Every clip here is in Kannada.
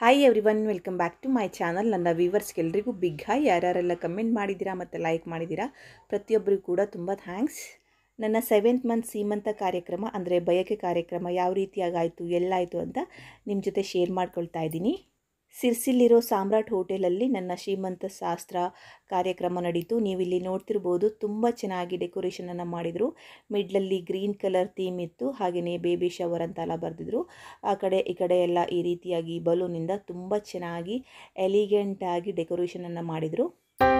hi everyone welcome back to my channel ನನ್ನ ವ್ಯೂವರ್ಸ್ಗೆಲ್ರಿಗೂ ಬಿಗ್ ಹಾಯ್ ಯಾರ್ಯಾರೆಲ್ಲ ಕಮೆಂಟ್ ಮಾಡಿದ್ದೀರಾ ಮತ್ತು ಲೈಕ್ ಮಾಡಿದ್ದೀರಾ ಪ್ರತಿಯೊಬ್ಬರಿಗೂ ಕೂಡ ತುಂಬ ಥ್ಯಾಂಕ್ಸ್ ನನ್ನ ಸೆವೆಂತ್ ಮಂತ್ ಸೀಮಂತ ಕಾರ್ಯಕ್ರಮ ಅಂದರೆ ಬಯಕೆ ಕಾರ್ಯಕ್ರಮ ಯಾವ ರೀತಿಯಾಗಾಯಿತು ಎಲ್ಲಾಯಿತು ಅಂತ ನಿಮ್ಮ ಜೊತೆ ಶೇರ್ ಮಾಡ್ಕೊಳ್ತಾ ಇದ್ದೀನಿ ಸಿರ್ಸಿಲಿರೋ ಸಾಮ್ರಾಟ್ ಹೋಟೆಲಲ್ಲಿ ನನ್ನ ಶ್ರೀಮಂತ ಶಾಸ್ತ್ರ ಕಾರ್ಯಕ್ರಮ ನಡೀತು ನೀವಿಲ್ಲಿ ನೋಡ್ತಿರ್ಬೋದು ತುಂಬ ಚೆನ್ನಾಗಿ ಡೆಕೋರೇಷನನ್ನು ಮಾಡಿದರು ಮಿಡ್ಲಲ್ಲಿ ಗ್ರೀನ್ ಕಲರ್ ಥೀಮ್ ಇತ್ತು ಹಾಗೆಯೇ ಬೇಬಿ ಶವರ್ ಅಂತೆಲ್ಲ ಬರೆದಿದ್ರು ಆ ಕಡೆ ಈ ಕಡೆ ಎಲ್ಲ ಈ ರೀತಿಯಾಗಿ ಬಲೂನಿಂದ ತುಂಬ ಚೆನ್ನಾಗಿ ಎಲಿಗೆಂಟಾಗಿ ಡೆಕೋರೇಷನನ್ನು ಮಾಡಿದರು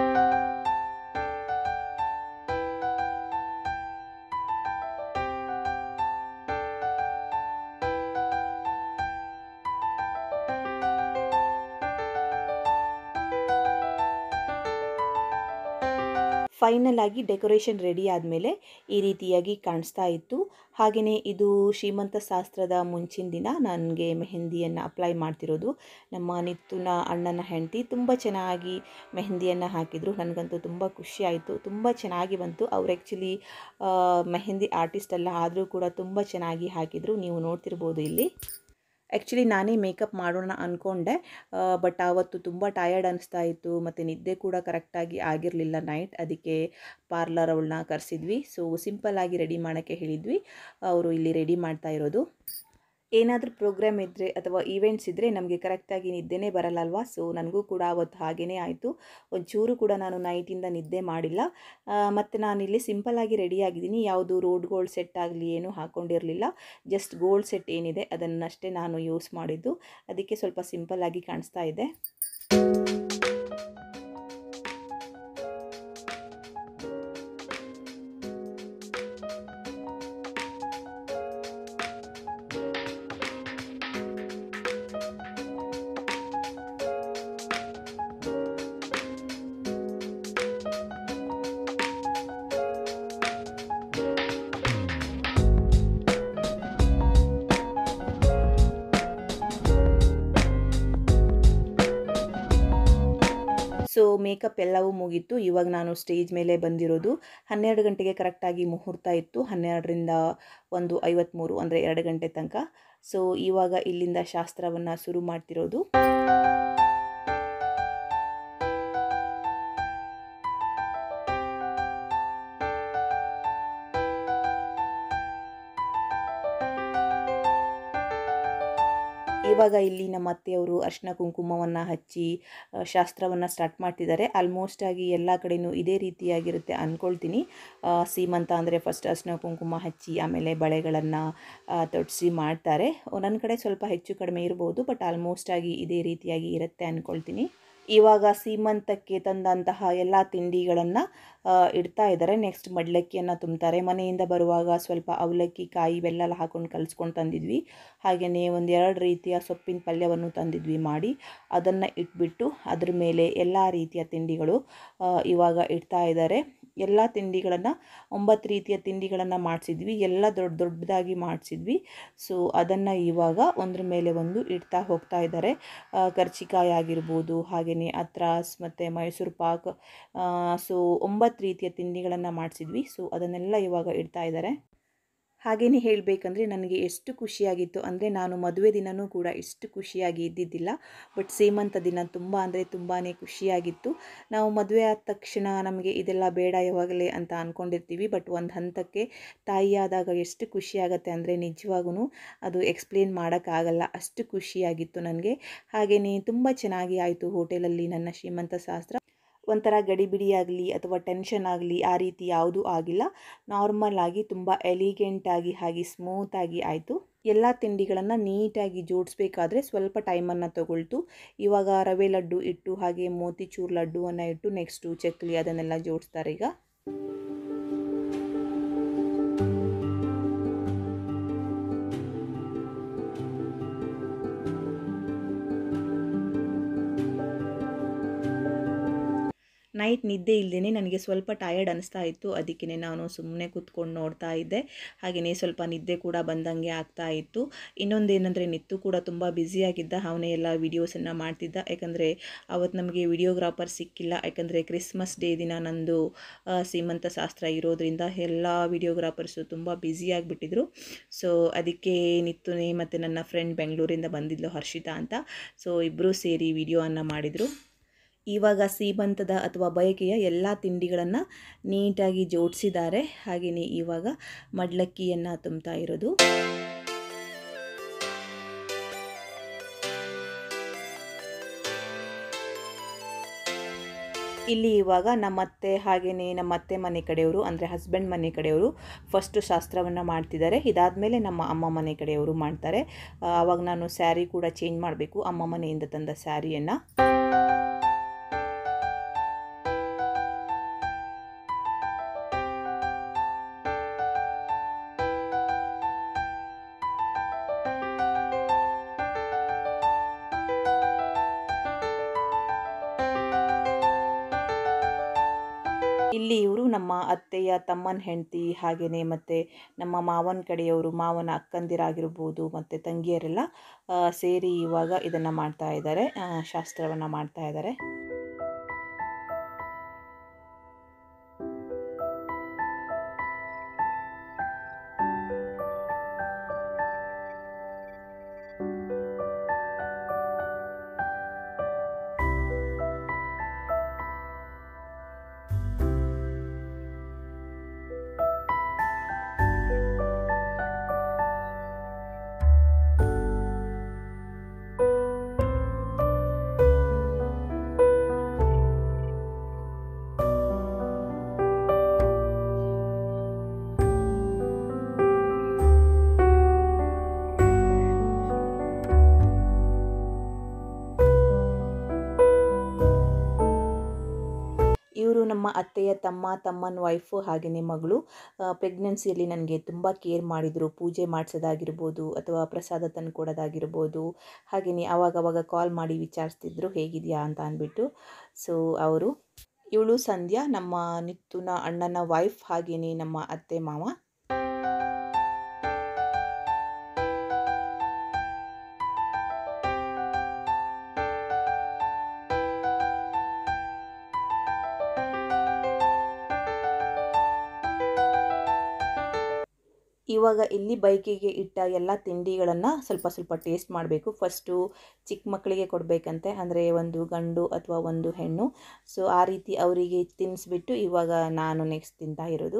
ಫೈನಲ್ ಆಗಿ ಡೆಕೋರೇಷನ್ ರೆಡಿ ಆದಮೇಲೆ ಈ ರೀತಿಯಾಗಿ ಕಾಣಿಸ್ತಾ ಇತ್ತು ಹಾಗೆಯೇ ಇದು ಶ್ರೀಮಂತ ಶಾಸ್ತ್ರದ ಮುಂಚಿನ ದಿನ ನನಗೆ ಮೆಹಂದಿಯನ್ನು ಅಪ್ಲೈ ಮಾಡ್ತಿರೋದು ನಮ್ಮ ನಿತ್ತುನ ಅಣ್ಣನ ಹೆಂಡತಿ ತುಂಬ ಚೆನ್ನಾಗಿ ಮೆಹಂದಿಯನ್ನು ಹಾಕಿದರು ನನಗಂತೂ ತುಂಬ ಖುಷಿ ಆಯಿತು ತುಂಬ ಚೆನ್ನಾಗಿ ಬಂತು ಅವ್ರು ಆ್ಯಕ್ಚುಲಿ ಮೆಹಂದಿ ಆರ್ಟಿಸ್ಟ್ ಅಲ್ಲ ಆದರೂ ಕೂಡ ತುಂಬ ಚೆನ್ನಾಗಿ ಹಾಕಿದರು ನೀವು ನೋಡ್ತಿರ್ಬೋದು ಇಲ್ಲಿ ಆ್ಯಕ್ಚುಲಿ ನಾನೇ ಮೇಕಪ್ ಮಾಡೋಣ ಅಂದ್ಕೊಂಡೆ ಬಟ್ ಆವತ್ತು ತುಂಬ ಟಯರ್ಡ್ ಅನಿಸ್ತಾ ಇತ್ತು ಮತ್ತು ನಿದ್ದೆ ಕೂಡ ಕರೆಕ್ಟಾಗಿ ಆಗಿರಲಿಲ್ಲ ನೈಟ್ ಅದಕ್ಕೆ ಪಾರ್ಲರ್ ಅವಳನ್ನ ಕರೆಸಿದ್ವಿ ಸೊ ಸಿಂಪಲ್ಲಾಗಿ ರೆಡಿ ಮಾಡೋಕ್ಕೆ ಹೇಳಿದ್ವಿ ಅವರು ಇಲ್ಲಿ ರೆಡಿ ಮಾಡ್ತಾ ಇರೋದು ಏನಾದರೂ ಪ್ರೋಗ್ರಾಮ್ ಇದ್ದರೆ ಅಥವಾ ಈವೆಂಟ್ಸ್ ಇದ್ದರೆ ನಮಗೆ ಕರೆಕ್ಟಾಗಿ ನಿದ್ದೆನೇ ಬರಲ್ಲ ಅಲ್ವಾ ಸೊ ನನಗೂ ಕೂಡ ಅವತ್ತು ಹಾಗೇ ಆಯಿತು ಒಂಚೂರು ಕೂಡ ನಾನು ನೈಟಿಂದ ನಿದ್ದೆ ಮಾಡಿಲ್ಲ ಮತ್ತು ನಾನಿಲ್ಲಿ ಸಿಂಪಲ್ಲಾಗಿ ರೆಡಿ ಆಗಿದ್ದೀನಿ ಯಾವುದು ರೋಡ್ ಗೋಲ್ಡ್ ಸೆಟ್ ಆಗಲಿ ಏನೂ ಹಾಕ್ಕೊಂಡಿರಲಿಲ್ಲ ಜಸ್ಟ್ ಗೋಲ್ಡ್ ಸೆಟ್ ಏನಿದೆ ಅದನ್ನಷ್ಟೇ ನಾನು ಯೂಸ್ ಮಾಡಿದ್ದು ಅದಕ್ಕೆ ಸ್ವಲ್ಪ ಸಿಂಪಲ್ಲಾಗಿ ಕಾಣಿಸ್ತಾ ಇದೆ ಸೊ ಮೇಕಪ್ ಎಲ್ಲವೂ ಮುಗೀತು ಇವಾಗ ನಾನು ಸ್ಟೇಜ್ ಮೇಲೆ ಬಂದಿರೋದು ಹನ್ನೆರಡು ಗಂಟೆಗೆ ಕರೆಕ್ಟಾಗಿ ಮುಹೂರ್ತ ಇತ್ತು ಹನ್ನೆರಡರಿಂದ ಒಂದು ಐವತ್ತ್ಮೂರು ಅಂದರೆ ಎರಡು ಗಂಟೆ ತನಕ ಸೊ ಇವಾಗ ಇಲ್ಲಿಂದ ಶಾಸ್ತ್ರವನ್ನು ಶುರು ಮಾಡ್ತಿರೋದು ಇವಾಗ ಇಲ್ಲಿ ನಮ್ಮ ಅತ್ತೆಯವರು ಅರ್ಶಿನ ಕುಂಕುಮವನ್ನು ಹಚ್ಚಿ ಶಾಸ್ತ್ರವನ್ನು ಸ್ಟಾರ್ಟ್ ಮಾಡ್ತಿದ್ದಾರೆ ಆಲ್ಮೋಸ್ಟ್ ಆಗಿ ಎಲ್ಲ ಕಡೆಯೂ ಇದೇ ರೀತಿಯಾಗಿರುತ್ತೆ ಅಂದ್ಕೊಳ್ತೀನಿ ಸೀಮಂತ ಅಂದರೆ ಫಸ್ಟ್ ಅರ್ಶಿನ ಕುಂಕುಮ ಹಚ್ಚಿ ಆಮೇಲೆ ಬಳೆಗಳನ್ನು ತೊಡಿಸಿ ಮಾಡ್ತಾರೆ ನನ್ನ ಕಡೆ ಸ್ವಲ್ಪ ಹೆಚ್ಚು ಕಡಿಮೆ ಇರ್ಬೋದು ಬಟ್ ಆಲ್ಮೋಸ್ಟ್ ಆಗಿ ಇದೇ ರೀತಿಯಾಗಿ ಇರುತ್ತೆ ಅಂದ್ಕೊಳ್ತೀನಿ ಇವಾಗ ಸೀಮಂತಕ್ಕೆ ತಂದಂತಹ ಎಲ್ಲ ತಿಂಡಿಗಳನ್ನು ಇಡ್ತಾ ಇದ್ದಾರೆ ನೆಕ್ಸ್ಟ್ ಮಡ್ಲಕ್ಕಿಯನ್ನು ತುಂಬ್ತಾರೆ ಮನೆಯಿಂದ ಬರುವಾಗ ಸ್ವಲ್ಪ ಅವಲಕ್ಕಿ ಕಾಯಿ ಬೆಲ್ಲ ಹಾಕೊಂಡು ಕಲಿಸ್ಕೊಂಡು ತಂದಿದ್ವಿ ಹಾಗೆಯೇ ಒಂದೆರಡು ರೀತಿಯ ಸೊಪ್ಪಿನ ಪಲ್ಯವನ್ನು ತಂದಿದ್ವಿ ಮಾಡಿ ಅದನ್ನು ಇಟ್ಬಿಟ್ಟು ಅದ್ರ ಮೇಲೆ ಎಲ್ಲ ರೀತಿಯ ತಿಂಡಿಗಳು ಇವಾಗ ಇಡ್ತಾ ಇದ್ದಾರೆ ಎಲ್ಲ ತಿಂಡಿಗಳನ್ನು ಒಂಬತ್ತು ರೀತಿಯ ತಿಂಡಿಗಳನ್ನು ಮಾಡಿಸಿದ್ವಿ ಎಲ್ಲ ದೊಡ್ಡ ದೊಡ್ಡದಾಗಿ ಮಾಡಿಸಿದ್ವಿ ಸೊ ಅದನ್ನು ಇವಾಗ ಒಂದ್ರ ಮೇಲೆ ಒಂದು ಇಡ್ತಾ ಹೋಗ್ತಾ ಇದ್ದಾರೆ ಕರ್ಚಿಕಾಯಿ ಆಗಿರ್ಬೋದು ಹಾಗೆಯೇ ಅತ್ರಾಸ್ ಮತ್ತು ಮೈಸೂರು ಪಾಕ್ ಸೊ ಒಂಬತ್ತು ರೀತಿಯ ತಿಂಡಿಗಳನ್ನು ಮಾಡಿಸಿದ್ವಿ ಸೊ ಅದನ್ನೆಲ್ಲ ಇವಾಗ ಇಡ್ತಾ ಇದ್ದಾರೆ ಹಾಗೆಯೇ ಹೇಳಬೇಕಂದ್ರೆ ನನಗೆ ಎಷ್ಟು ಖುಷಿಯಾಗಿತ್ತು ಅಂದರೆ ನಾನು ಮದುವೆ ದಿನವೂ ಕೂಡ ಇಷ್ಟು ಖುಷಿಯಾಗಿ ಇದ್ದಿದ್ದಿಲ್ಲ ಬಟ್ ಸೀಮಂತ ದಿನ ತುಂಬ ಅಂದರೆ ತುಂಬಾ ಖುಷಿಯಾಗಿತ್ತು ನಾವು ಮದುವೆ ಆದ ತಕ್ಷಣ ನಮಗೆ ಇದೆಲ್ಲ ಬೇಡ ಯಾವಾಗಲೇ ಅಂತ ಅಂದ್ಕೊಂಡಿರ್ತೀವಿ ಬಟ್ ಒಂದು ಹಂತಕ್ಕೆ ತಾಯಿಯಾದಾಗ ಎಷ್ಟು ಖುಷಿಯಾಗತ್ತೆ ಅಂದರೆ ನಿಜವಾಗೂ ಅದು ಎಕ್ಸ್ಪ್ಲೇನ್ ಮಾಡೋಕ್ಕಾಗಲ್ಲ ಅಷ್ಟು ಖುಷಿಯಾಗಿತ್ತು ನನಗೆ ಹಾಗೆಯೇ ತುಂಬ ಚೆನ್ನಾಗಿ ಆಯಿತು ಹೋಟೆಲಲ್ಲಿ ನನ್ನ ಶ್ರೀಮಂತ ಶಾಸ್ತ್ರ ಒಂಥರ ಗಡಿಬಿಡಿ ಆಗಲಿ ಅಥವಾ ಟೆನ್ಷನ್ ಆಗಲಿ ಆ ರೀತಿ ಯಾವುದೂ ಆಗಿಲ್ಲ ನಾರ್ಮಲ್ ಆಗಿ ತುಂಬ ಎಲಿಗೆಂಟಾಗಿ ಹಾಗೆ ಸ್ಮೂತಾಗಿ ಆಯಿತು ಎಲ್ಲ ತಿಂಡಿಗಳನ್ನು ನೀಟಾಗಿ ಜೋಡಿಸ್ಬೇಕಾದ್ರೆ ಸ್ವಲ್ಪ ಟೈಮನ್ನು ತಗೊಳ್ತು ಇವಾಗ ರವೆ ಲಡ್ಡು ಇಟ್ಟು ಹಾಗೆ ಮೋತಿಚೂರ್ ಲಡ್ಡುವನ್ನು ಇಟ್ಟು ನೆಕ್ಸ್ಟು ಚಕ್ಲಿ ಅದನ್ನೆಲ್ಲ ಜೋಡಿಸ್ತಾರೆ ಈಗ ನೈಟ್ ನಿದ್ದೆ ಇಲ್ಲದೇ ನನಗೆ ಸ್ವಲ್ಪ ಟಯರ್ಡ್ ಅನಿಸ್ತಾ ಇತ್ತು ಅದಕ್ಕೆ ನಾನು ಸುಮ್ಮನೆ ಕೂತ್ಕೊಂಡು ನೋಡ್ತಾ ಇದ್ದೆ ಹಾಗೆಯೇ ಸ್ವಲ್ಪ ನಿದ್ದೆ ಕೂಡ ಬಂದಂಗೆ ಆಗ್ತಾ ಇತ್ತು ಇನ್ನೊಂದೇನೆಂದರೆ ನಿತ್ತು ಕೂಡ ತುಂಬ ಬ್ಯುಸಿಯಾಗಿದ್ದ ಅವನೇ ಎಲ್ಲ ವೀಡಿಯೋಸನ್ನು ಮಾಡ್ತಿದ್ದ ಯಾಕಂದರೆ ಅವತ್ತು ನಮಗೆ ವಿಡಿಯೋಗ್ರಾಫರ್ ಸಿಕ್ಕಿಲ್ಲ ಯಾಕಂದರೆ ಕ್ರಿಸ್ಮಸ್ ಡೇ ದಿನ ನಂದು ಆ, ಸೀಮಂತ ಶಾಸ್ತ್ರ ಇರೋದ್ರಿಂದ ಎಲ್ಲ ವಿಡಿಯೋಗ್ರಾಫರ್ಸು ತುಂಬ ಬ್ಯುಸಿಯಾಗಿಬಿಟ್ಟಿದ್ರು ಸೊ ಅದಕ್ಕೆ ನಿತ್ತುನೆ ಮತ್ತು ನನ್ನ ಫ್ರೆಂಡ್ ಬೆಂಗಳೂರಿಂದ ಬಂದಿದ್ಲು ಹರ್ಷಿತಾ ಅಂತ ಸೊ ಇಬ್ಬರೂ ಸೇರಿ ವಿಡಿಯೋವನ್ನು ಮಾಡಿದರು ಇವಾಗ ಸೀಮಂತದ ಅಥವಾ ಬಯಕೆಯ ಎಲ್ಲ ತಿಂಡಿಗಳನ್ನು ನೀಟಾಗಿ ಜೋಡಿಸಿದ್ದಾರೆ ಹಾಗೆಯೇ ಇವಾಗ ಮಡ್ಲಕ್ಕಿಯನ್ನು ತುಂಬ್ತಾ ಇರೋದು ಇಲ್ಲಿ ಇವಾಗ ನಮ್ಮ ಅತ್ತೆ ಹಾಗೆಯೇ ನಮ್ಮ ಅತ್ತೆ ಮನೆ ಕಡೆಯವರು ಅಂದರೆ ಹಸ್ಬೆಂಡ್ ಮನೆ ಕಡೆಯವರು ಫಸ್ಟು ಶಾಸ್ತ್ರವನ್ನು ಮಾಡ್ತಿದ್ದಾರೆ ಇದಾದಮೇಲೆ ನಮ್ಮ ಅಮ್ಮ ಮನೆ ಕಡೆಯವರು ಮಾಡ್ತಾರೆ ಆ, ಆವಾಗ ನಾನು ಸ್ಯಾರಿ ಕೂಡ ಚೇಂಜ್ ಮಾಡಬೇಕು ಅಮ್ಮ ಮನೆಯಿಂದ ತಂದ ಸ್ಯಾರಿಯನ್ನು ಇಲ್ಲಿ ಇವರು ನಮ್ಮ ಅತ್ತೆಯ ತಮ್ಮನ ಹೆಂಡತಿ ಹಾಗೆಯೇ ಮತ್ತು ನಮ್ಮ ಮಾವನ ಕಡೆಯವರು ಮಾವನ ಅಕ್ಕಂದಿರಾಗಿರ್ಬೋದು ಮತ್ತು ತಂಗಿಯರೆಲ್ಲ ಆ, ಸೇರಿ ಇವಾಗ ಇದನ್ನು ಮಾಡ್ತಾ ಇದ್ದಾರೆ ಶಾಸ್ತ್ರವನ್ನು ಮಾಡ್ತಾ ಇದ್ದಾರೆ ಇವರು ನಮ್ಮ ಅತ್ತೆಯ ತಮ್ಮ ತಮ್ಮನ ವೈಫು ಹಾಗೆಯೇ ಮಗಳು ಪ್ರೆಗ್ನೆನ್ಸಿಯಲ್ಲಿ ನನಗೆ ತುಂಬ ಕೇರ್ ಮಾಡಿದರು ಪೂಜೆ ಮಾಡಿಸೋದಾಗಿರ್ಬೋದು ಅಥವಾ ಪ್ರಸಾದ ತಂದು ಕೊಡೋದಾಗಿರ್ಬೋದು ಹಾಗೆಯೇ ಆವಾಗವಾಗ ಕಾಲ್ ಮಾಡಿ ವಿಚಾರಿಸ್ತಿದ್ರು ಹೇಗಿದೆಯಾ ಅಂತ ಅಂದ್ಬಿಟ್ಟು ಸೊ ಅವರು ಇವಳು ಸಂಧ್ಯಾ ನಮ್ಮ ನಿತ್ತುನ ಅಣ್ಣನ ವೈಫ್ ಹಾಗೆಯೇ ನಮ್ಮ ಅತ್ತೆ ಮಾವ ಇವಾಗ ಇಲ್ಲಿ ಬೈಕಿಗೆ ಇಟ್ಟ ಎಲ್ಲ ತಿಂಡಿಗಳನ್ನು ಸ್ವಲ್ಪ ಸ್ವಲ್ಪ ಟೇಸ್ಟ್ ಮಾಡಬೇಕು ಫಸ್ಟು ಚಿಕ್ಕ ಮಕ್ಕಳಿಗೆ ಕೊಡಬೇಕಂತೆ ಅಂದರೆ ಒಂದು ಗಂಡು ಅಥವಾ ಒಂದು ಹೆಣ್ಣು ಸೊ ಆ ರೀತಿ ಅವರಿಗೆ ತಿನ್ನಿಸ್ಬಿಟ್ಟು ಇವಾಗ ನಾನು ನೆಕ್ಸ್ಟ್ ತಿಂತಾ ಇರೋದು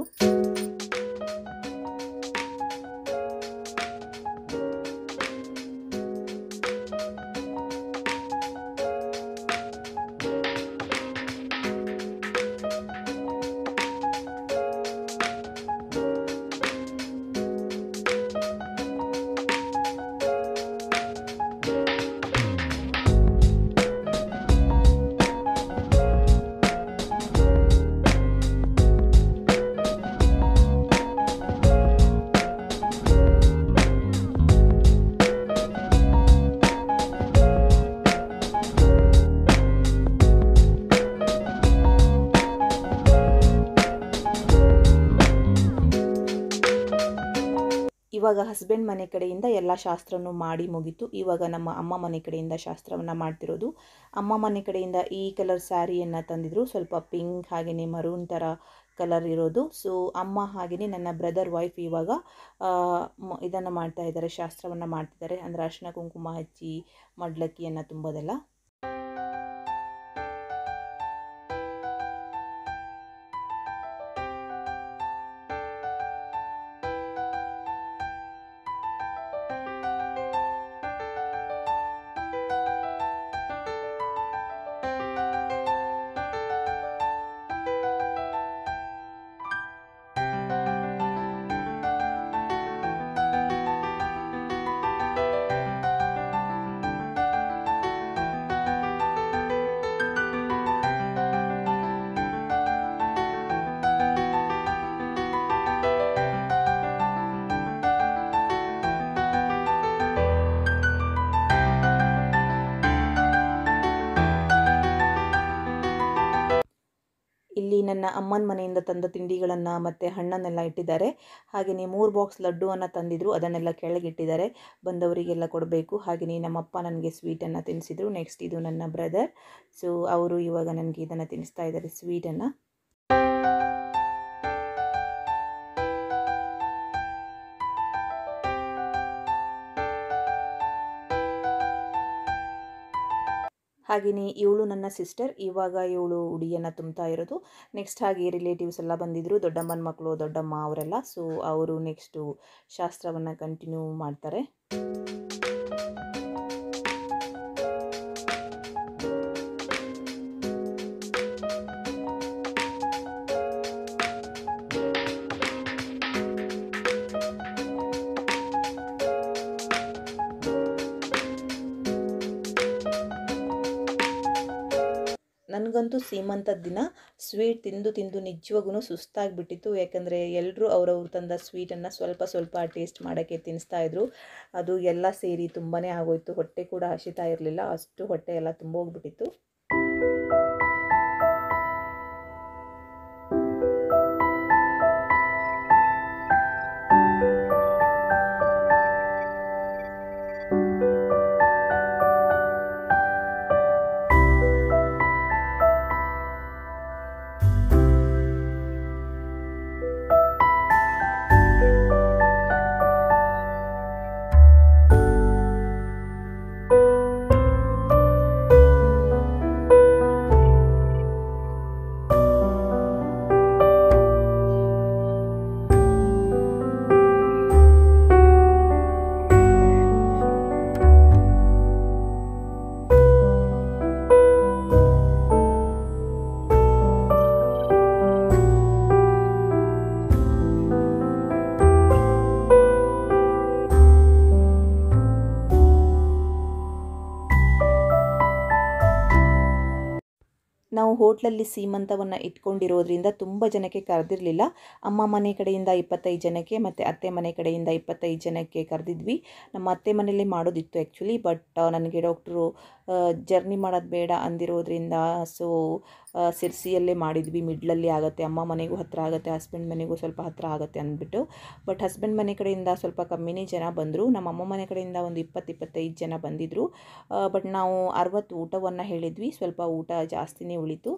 ಇವಾಗ ಹಸ್ಬೆಂಡ್ ಮನೆ ಕಡೆಯಿಂದ ಎಲ್ಲ ಶಾಸ್ತ್ರನೂ ಮಾಡಿ ಮುಗೀತು ಇವಾಗ ನಮ್ಮ ಅಮ್ಮ ಮನೆ ಕಡೆಯಿಂದ ಶಾಸ್ತ್ರವನ್ನು ಮಾಡ್ತಿರೋದು ಅಮ್ಮ ಮನೆ ಕಡೆಯಿಂದ ಈ ಕಲರ್ ಸ್ಯಾರಿಯನ್ನು ತಂದಿದ್ರು ಸ್ವಲ್ಪ ಪಿಂಕ್ ಹಾಗೆಯೇ ಮರೂನ್ ಥರ ಕಲರ್ ಇರೋದು ಸೊ ಅಮ್ಮ ಹಾಗೆಯೇ ನನ್ನ ಬ್ರದರ್ ವೈಫ್ ಇವಾಗ ಇದನ್ನು ಮಾಡ್ತಾ ಇದ್ದಾರೆ ಶಾಸ್ತ್ರವನ್ನು ಮಾಡ್ತಿದ್ದಾರೆ ಅಂದರೆ ಅರಿಶಿನ ಕುಂಕುಮ ಹಚ್ಚಿ ಮಡ್ಲಕ್ಕಿಯನ್ನು ತುಂಬೋದೆಲ್ಲ ಇಲ್ಲಿ ನನ್ನ ಅಮ್ಮನ ಮನೆಯಿಂದ ತಂದ ತಿಂಡಿಗಳನ್ನು ಮತ್ತು ಹಣ್ಣನ್ನೆಲ್ಲ ಇಟ್ಟಿದ್ದಾರೆ ಹಾಗೆಯೇ ಮೂರು ಬಾಕ್ಸ್ ಲಡ್ಡುವನ್ನು ತಂದಿದ್ರು ಅದನ್ನೆಲ್ಲ ಕೆಳಗಿಟ್ಟಿದ್ದಾರೆ ಬಂದವರಿಗೆಲ್ಲ ಕೊಡಬೇಕು ಹಾಗೆಯೇ ನಮ್ಮಪ್ಪ ನನಗೆ ಸ್ವೀಟನ್ನು ತಿನ್ನಿಸಿದ್ರು ನೆಕ್ಸ್ಟ್ ಇದು ನನ್ನ ಬ್ರದರ್ ಸೊ ಅವರು ಇವಾಗ ನನಗೆ ಇದನ್ನು ತಿನ್ನಿಸ್ತಾ ಇದ್ದಾರೆ ಸ್ವೀಟನ್ನು ಹಾಗೆಯೇ ಇವಳು ನನ್ನ ಸಿಸ್ಟರ್ ಇವಾಗ ಇವಳು ಉಡಿಯನ್ನು ತುಂಬ್ತಾ ಇರೋದು ನೆಕ್ಸ್ಟ್ ಹಾಗೆ ರಿಲೇಟಿವ್ಸ್ ಎಲ್ಲ ಬಂದಿದ್ದರು ದೊಡ್ಡಮ್ಮನ ಮಕ್ಕಳು ದೊಡ್ಡಮ್ಮ ಅವರೆಲ್ಲ ಸೊ ಅವರು ನೆಕ್ಸ್ಟು ಶಾಸ್ತ್ರವನ್ನು ಕಂಟಿನ್ಯೂ ಮಾಡ್ತಾರೆ ನನಗಂತೂ ಸೀಮಂತದ ದಿನ ಸ್ವೀಟ್ ತಿಂದು ತಿಂದು ನಿಜವಾಗೂ ಸುಸ್ತಾಗಿಬಿಟ್ಟಿತ್ತು ಯಾಕಂದರೆ ಎಲ್ಲರೂ ಅವರವ್ರು ತಂದ ಸ್ವೀಟನ್ನು ಸ್ವಲ್ಪ ಸ್ವಲ್ಪ ಟೇಸ್ಟ್ ಮಾಡೋಕ್ಕೆ ತಿನ್ನಿಸ್ತಾಯಿದ್ರು ಅದು ಎಲ್ಲ ಸೇರಿ ತುಂಬಾ ಆಗೋಯ್ತು ಹೊಟ್ಟೆ ಕೂಡ ಹಸಿತಾ ಇರಲಿಲ್ಲ ಅಷ್ಟು ಹೊಟ್ಟೆ ಎಲ್ಲ ತುಂಬೋಗ್ಬಿಟ್ಟಿತ್ತು ನಾವು ಹೋಟ್ಲಲ್ಲಿ ಸೀಮಂತವನ್ನು ಇಟ್ಕೊಂಡಿರೋದ್ರಿಂದ ತುಂಬ ಜನಕ್ಕೆ ಕರೆದಿರಲಿಲ್ಲ ಅಮ್ಮ ಮನೆ ಕಡೆಯಿಂದ ಇಪ್ಪತ್ತೈದು ಜನಕ್ಕೆ ಮತ್ತು ಅತ್ತೆ ಮನೆ ಕಡೆಯಿಂದ ಇಪ್ಪತ್ತೈದು ಜನಕ್ಕೆ ಕರೆದಿದ್ವಿ ನಮ್ಮ ಅತ್ತೆ ಮನೆಯಲ್ಲೇ ಮಾಡೋದಿತ್ತು ಆ್ಯಕ್ಚುಲಿ ಬಟ್ ನನಗೆ ಡಾಕ್ಟ್ರು ಜರ್ನಿ ಮಾಡೋದು ಬೇಡ ಅಂದಿರೋದ್ರಿಂದ ಸೊ ಸಿರ್ಸಿಯಲ್ಲೇ ಮಾಡಿದ್ವಿ ಮಿಡ್ಲಲ್ಲಿ ಆಗುತ್ತೆ ಅಮ್ಮ ಮನೆಗೂ ಹತ್ತಿರ ಆಗುತ್ತೆ ಹಸ್ಬೆಂಡ್ ಮನೆಗೂ ಸ್ವಲ್ಪ ಹತ್ತಿರ ಆಗುತ್ತೆ ಅಂದ್ಬಿಟ್ಟು ಬಟ್ ಹಸ್ಬೆಂಡ್ ಮನೆ ಕಡೆಯಿಂದ ಸ್ವಲ್ಪ ಕಮ್ಮಿನೇ ಜನ ಬಂದರು ನಮ್ಮ ಅಮ್ಮ ಮನೆ ಕಡೆಯಿಂದ ಒಂದು ಇಪ್ಪತ್ತು ಇಪ್ಪತ್ತೈದು ಜನ ಬಂದಿದ್ದರು ಬಟ್ ನಾವು ಅರವತ್ತು ಊಟವನ್ನು ಹೇಳಿದ್ವಿ ಸ್ವಲ್ಪ ಊಟ ಜಾಸ್ತಿನೇ ಉಳಿತು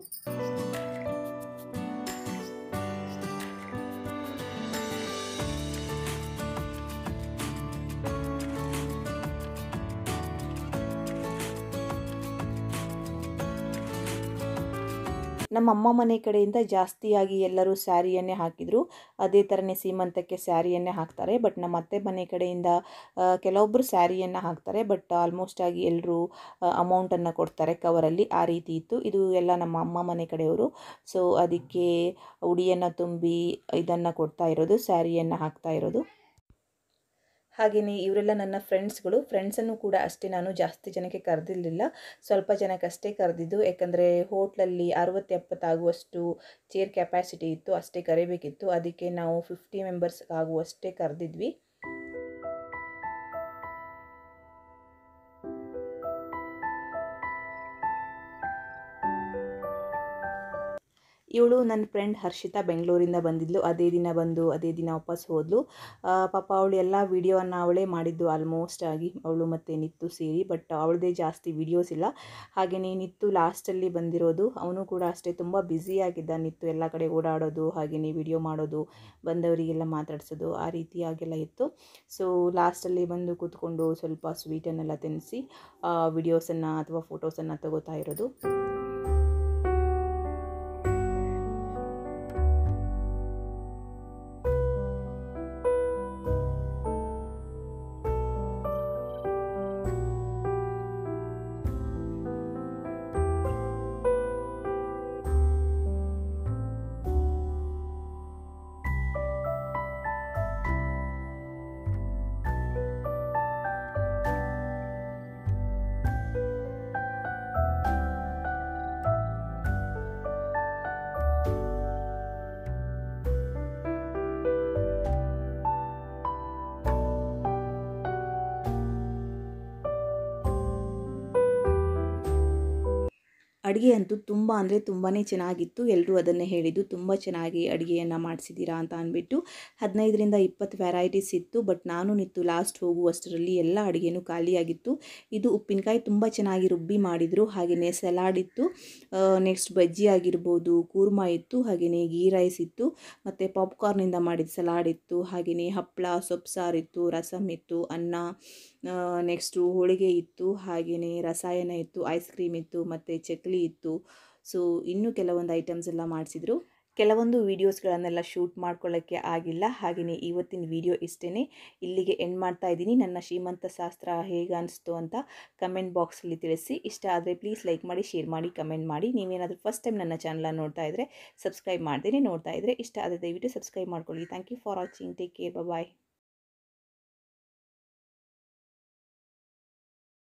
ನಮ್ಮ ಅಮ್ಮ ಮನೆ ಕಡೆಯಿಂದ ಜಾಸ್ತಿಯಾಗಿ ಎಲ್ಲರೂ ಸ್ಯಾರಿಯನ್ನೇ ಹಾಕಿದರು ಅದೇ ಥರನೇ ಸೀಮಂತಕ್ಕೆ ಸ್ಯಾರಿಯನ್ನೇ ಹಾಕ್ತಾರೆ ಬಟ್ ನಮ್ಮ ಅತ್ತೆ ಮನೆ ಕಡೆಯಿಂದ ಕೆಲವೊಬ್ಬರು ಸ್ಯಾರಿಯನ್ನು ಹಾಕ್ತಾರೆ ಬಟ್ ಆಲ್ಮೋಸ್ಟ್ ಆಗಿ ಎಲ್ಲರೂ ಅಮೌಂಟನ್ನು ಕೊಡ್ತಾರೆ ಕವರಲ್ಲಿ ಆ ರೀತಿ ಇತ್ತು ಇದು ಎಲ್ಲ ನಮ್ಮ ಅಮ್ಮ ಮನೆ ಕಡೆಯವರು ಸೊ ಅದಕ್ಕೆ ಉಡಿಯನ್ನು ತುಂಬಿ ಇದನ್ನು ಕೊಡ್ತಾ ಇರೋದು ಸ್ಯಾರಿಯನ್ನು ಹಾಕ್ತಾ ಇರೋದು ಹಾಗೆಯೇ ಇವರೆಲ್ಲ ನನ್ನ ಫ್ರೆಂಡ್ಸ್ಗಳು ಫ್ರೆಂಡ್ಸನ್ನು ಕೂಡ ಅಷ್ಟೇ ನಾನು ಜಾಸ್ತಿ ಜನಕ್ಕೆ ಕರೆದಿರಲಿಲ್ಲ ಸ್ವಲ್ಪ ಜನಕ್ಕಷ್ಟೇ ಕರೆದಿದ್ದು ಯಾಕಂದರೆ ಹೋಟ್ಲಲ್ಲಿ ಅರವತ್ತು ಎಪ್ಪತ್ತಾಗುವಷ್ಟು ಚೇರ್ ಕೆಪಾಸಿಟಿ ಇತ್ತು ಅಷ್ಟೇ ಕರಿಬೇಕಿತ್ತು ಅದಕ್ಕೆ ನಾವು ಫಿಫ್ಟಿ ಮೆಂಬರ್ಸ್ ಆಗುವಷ್ಟೇ ಕರೆದಿದ್ವಿ ಇವಳು ನನ್ನ ಫ್ರೆಂಡ್ ಹರ್ಷಿತಾ ಬೆಂಗಳೂರಿಂದ ಬಂದಿದ್ಲು ಅದೇ ದಿನ ಬಂದು ಅದೇ ದಿನ ವಾಪಸ್ ಹೋದ್ಲು ಪಾಪ ಅವಳು ಎಲ್ಲ ವೀಡಿಯೋವನ್ನು ಅವಳೇ ಮಾಡಿದ್ದು ಆಲ್ಮೋಸ್ಟ್ ಆಗಿ ಅವಳು ಮತ್ತು ನಿತ್ತು ಸೇರಿ ಬಟ್ ಅವಳದೇ ಜಾಸ್ತಿ ವೀಡಿಯೋಸ್ ಇಲ್ಲ ಹಾಗೆಯೇ ನಿತ್ತು ಲಾಸ್ಟಲ್ಲಿ ಬಂದಿರೋದು ಅವನು ಕೂಡ ಅಷ್ಟೇ ತುಂಬ ಬ್ಯುಸಿಯಾಗಿದ್ದ ನಿತ್ತು ಎಲ್ಲ ಕಡೆ ಓಡಾಡೋದು ಹಾಗೆಯೇ ವಿಡಿಯೋ ಮಾಡೋದು ಬಂದವರಿಗೆಲ್ಲ ಮಾತಾಡಿಸೋದು ಆ ರೀತಿಯಾಗೆಲ್ಲ ಇತ್ತು ಸೊ ಲಾಸ್ಟಲ್ಲಿ ಬಂದು ಕೂತ್ಕೊಂಡು ಸ್ವಲ್ಪ ಸ್ವೀಟನ್ನೆಲ್ಲ ತಿನ್ನಿಸಿ ವಿಡಿಯೋಸನ್ನು ಅಥವಾ ಫೋಟೋಸನ್ನು ತಗೋತಾ ಇರೋದು ಅಡುಗೆ ಅಂತೂ ತುಂಬ ಅಂದರೆ ತುಂಬಾ ಚೆನ್ನಾಗಿತ್ತು ಎಲ್ಲರೂ ಅದನ್ನೇ ಹೇಳಿದ್ದು ತುಂಬ ಚೆನ್ನಾಗಿ ಅಡುಗೆಯನ್ನು ಮಾಡಿಸಿದ್ದೀರಾ ಅಂತ ಅಂದ್ಬಿಟ್ಟು ಹದಿನೈದರಿಂದ ಇಪ್ಪತ್ತು ವೆರೈಟೀಸ್ ಇತ್ತು ಬಟ್ ನಾನು ನಿತ್ತು ಲಾಸ್ಟ್ ಹೋಗುವಷ್ಟರಲ್ಲಿ ಎಲ್ಲ ಅಡುಗೆನೂ ಖಾಲಿಯಾಗಿತ್ತು ಇದು ಉಪ್ಪಿನಕಾಯಿ ತುಂಬ ಚೆನ್ನಾಗಿ ರುಬ್ಬಿ ಮಾಡಿದರು ಹಾಗೆಯೇ ಸಲಾಡ್ ಇತ್ತು ನೆಕ್ಸ್ಟ್ ಬಜ್ಜಿ ಆಗಿರ್ಬೋದು ಕೂರ್ಮಾ ಇತ್ತು ಹಾಗೆಯೇ ಗೀ ರೈಸ್ ಇತ್ತು ಮತ್ತು ಪಾಪ್ಕಾರ್ನಿಂದ ಮಾಡಿದ ಸಲಾಡ್ ಇತ್ತು ಹಾಗೆಯೇ ಹಪ್ಪಳ ಸೊಪ್ಪು ಸಾರಿತ್ತು ರಸಮ್ ಇತ್ತು ಅನ್ನ ನೆಕ್ಸ್ಟು ಹೋಳಿಗೆ ಇತ್ತು ಹಾಗೆಯೇ ರಸಾಯನ ಇತ್ತು ಐಸ್ ಕ್ರೀಮ್ ಇತ್ತು ಮತ್ತು ಚಕ್ಲಿ ಇತ್ತು ಸೊ ಇನ್ನೂ ಕೆಲವೊಂದು ಐಟಮ್ಸ್ ಎಲ್ಲ ಮಾಡಿಸಿದ್ರು ಕೆಲವೊಂದು ವೀಡಿಯೋಸ್ಗಳನ್ನೆಲ್ಲ ಶೂಟ್ ಮಾಡ್ಕೊಳ್ಳೋಕ್ಕೆ ಆಗಿಲ್ಲ ಹಾಗೆಯೇ ಇವತ್ತಿನ ವಿಡಿಯೋ ಇಷ್ಟೇ ಇಲ್ಲಿಗೆ ಎಂಡ್ ಮಾಡ್ತಾ ಇದ್ದೀನಿ ನನ್ನ ಶ್ರೀಮಂತ ಶಾಸ್ತ್ರ ಹೇಗೆ ಅನಿಸ್ತು ಅಂತ ಕಮೆಂಟ್ ಬಾಕ್ಸಲ್ಲಿ ತಿಳಿಸಿ ಇಷ್ಟ ಆದರೆ ಪ್ಲೀಸ್ ಲೈಕ್ ಮಾಡಿ ಶೇರ್ ಮಾಡಿ ಕಮೆಂಟ್ ಮಾಡಿ ನೀವೇನಾದರೂ ಫಸ್ಟ್ ಟೈಮ್ ನನ್ನ ಚಾನಲನ್ನು ನೋಡ್ತಾ ಇದ್ದರೆ ಸಬ್ಸ್ಕ್ರೈಬ್ ಮಾಡ್ದೇನೆ ನೋಡ್ತಾ ಇದ್ದರೆ ಇಷ್ಟ ಆದರೆ ದಯವಿಟ್ಟು ಸಬ್ಸ್ಕ್ರೈಬ್ ಮಾಡ್ಕೊಳ್ಳಿ thank you for watching take care bye